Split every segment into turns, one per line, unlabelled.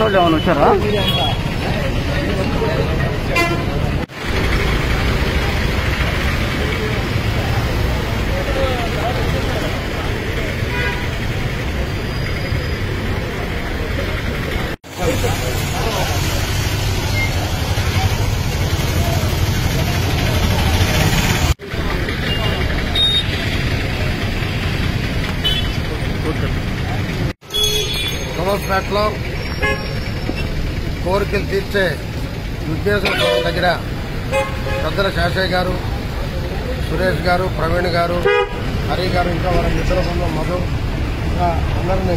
వాళ్ళు ఏమైనా వచ్చారా
సోమస్పేటలో కోరికలు తీర్చే విఘ్నేశ్వర స్వామి దగ్గర పెద్దల శాషయ్య గారు సురేష్ గారు ప్రవీణ్ గారు హరి గారు ఇంకా వారి మిత్రుల బృందం మధు ఇంకా అందరినీ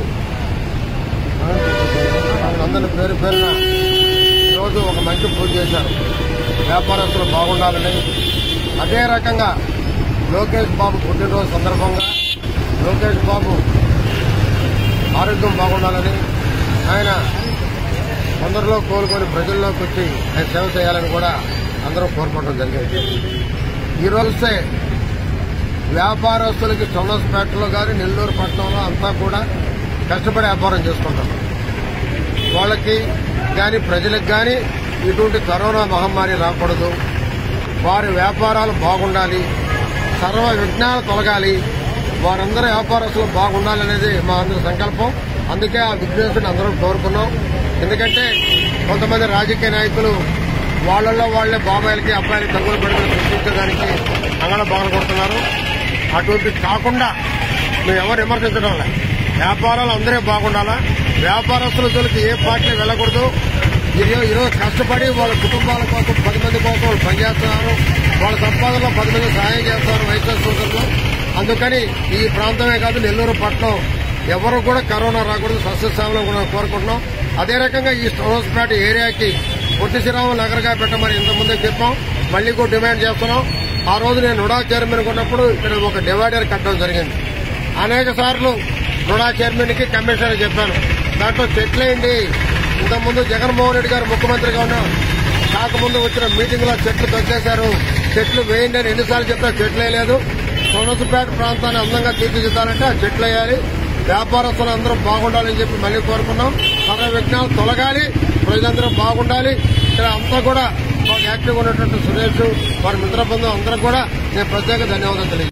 అందరిని పేరు పేరున ఈరోజు ఒక మంచి పూజ చేశారు వ్యాపారస్తులు బాగుండాలని అదే రకంగా లోకేష్ బాబు పుట్టినరోజు సందర్భంగా లోకేష్ బాబు ఆరోగ్యం బాగుండాలని ఆయన అందరిలో కోలుకొని ప్రజల్లోకి వచ్చి ఆయన సేవ చేయాలని కూడా అందరూ కోరుకోవడం జరిగింది ఈ రోజే వ్యాపారస్తులకి చౌనస్పేటలో కానీ నెల్లూరు పట్టణంలో అంతా కూడా కష్టపడి వ్యాపారం చేసుకుంటారు వాళ్ళకి కానీ ప్రజలకు కానీ ఇటువంటి కరోనా మహమ్మారి రాకూడదు వారి వ్యాపారాలు బాగుండాలి సర్వ విఘ్నాలు తొలగాలి వారందరూ వ్యాపారస్తులు బాగుండాలనేది మా అందరి సంకల్పం అందుకే ఆ విఘ్నేశ్వరిని అందరం కోరుకున్నాం ఎందుకంటే కొంతమంది రాజకీయ నాయకులు వాళ్ళల్లో వాళ్లే బాబాయిలకి అబ్బాయిలకి తగులు పడిన సృష్టించడానికి అంగళ బాగా కొడుతున్నారు అటువంటి కాకుండా మేము ఎవరు విమర్శించడం లే వ్యాపారాలు అందరే బాగుండాలా వ్యాపారస్తుల జోలికి ఏ పార్టీ వెళ్ళకూడదు ఈరోజు ఈరోజు కష్టపడి వాళ్ళ కుటుంబాల కోసం పది మంది కోసం వాళ్ళు పనిచేస్తున్నారు వాళ్ళ సంపాదనలో పది మంది సహాయం చేస్తున్నారు వైఎస్ఆర్ సోదరులు అందుకని ఈ ప్రాంతమే కాదు నెల్లూరు పట్టణం ఎవరు కూడా కరోనా రాకూడదు సస్యశ్యామలో కూడా కోరుకుంటున్నాం అదే రకంగా ఈ స్టోన్స్పేట ఏరియాకి పొట్టి శ్రీరాములు నగరగా పెట్టమని ఇంతకుముందే చెప్పాం మళ్లీ కూడా డిమాండ్ చేస్తున్నాం ఆ రోజు నేను నుడా చైర్మన్ ఉన్నప్పుడు ఇక్కడ ఒక డివైడర్ కట్టడం జరిగింది అనేక సార్లు నుడా చైర్మన్ కి కమిషనర్ చెప్పాను దాంట్లో చెట్లేయండి ఇంతకుముందు జగన్మోహన్ రెడ్డి గారు ముఖ్యమంత్రిగా ఉన్నాం కాకముందు వచ్చిన మీటింగ్ లో చెట్లు తొక్కేశారు చెట్లు వేయండి అని ఎన్నిసార్లు చెప్పినా చెట్లు వేయలేదు సోనసుపేట ప్రాంతాన్ని అందంగా తీర్చిదిద్దాలంటే ఆ చెట్లు వేయాలి వ్యాపారస్తులు అందరూ బాగుండాలని చెప్పి మళ్ళీ కోరుకున్నాం సర్వ విఘ్నాలు తొలగాలి ప్రజలందరూ బాగుండాలి ఇక్కడ అంతా కూడా మాకు యాక్టివ్గా ఉన్నటువంటి సురేష్ వారి మిత్ర బృందం అందరూ కూడా నేను ప్రత్యేక ధన్యవాదాలు తెలియజేస్తాను